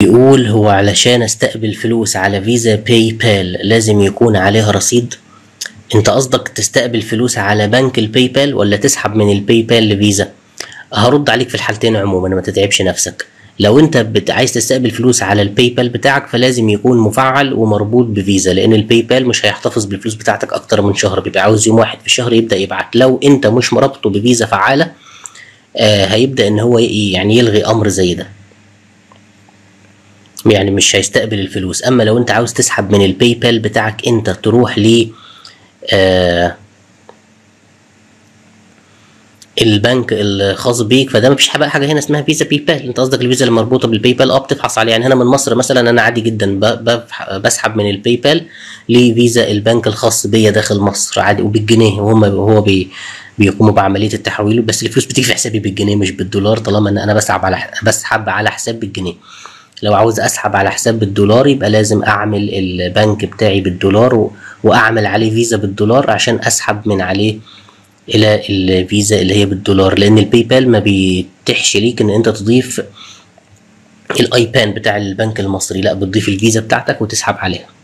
بيقول هو علشان استقبل فلوس على فيزا باي بال لازم يكون عليها رصيد انت قصدك تستقبل فلوس على بنك الباي بال ولا تسحب من الباي بال لفيزا هرد عليك في الحالتين عموما ما تتعبش نفسك لو انت بت... عايز تستقبل فلوس على الباي بال بتاعك فلازم يكون مفعل ومربوط بفيزا لان الباي بال مش هيحتفظ بالفلوس بتاعتك اكتر من شهر بيبقى عاوز يوم واحد في الشهر يبدا يبعت لو انت مش مربطه بفيزا فعاله آه هيبدا ان هو ي- يعني يلغي امر زي ده يعني مش هيستقبل الفلوس اما لو انت عاوز تسحب من الباي بال بتاعك انت تروح ل آه البنك الخاص بيك فده مفيش بقى حاجه هنا اسمها فيزا باي بال انت قصدك الفيزا اللي مربوطه بالباي بال اه بتفحص عليها يعني هنا من مصر مثلا انا عادي جدا ب- بفح- بسحب من الباي بال لفيزا البنك الخاص بيا داخل مصر عادي وبالجنيه وهم هو بي بيقوموا بعمليه التحويل بس الفلوس بتيجي في حسابي بالجنيه مش بالدولار طالما ان انا بسحب على بسحب على حساب بالجنيه لو عاوز اسحب على حساب بالدولار يبقى لازم اعمل البنك بتاعي بالدولار و... واعمل عليه فيزا بالدولار عشان اسحب من عليه الى الفيزا اللي هي بالدولار لان الباي بال ما بيتيحش ليك ان انت تضيف الايبان بتاع البنك المصري لا بتضيف الفيزا بتاعتك وتسحب عليها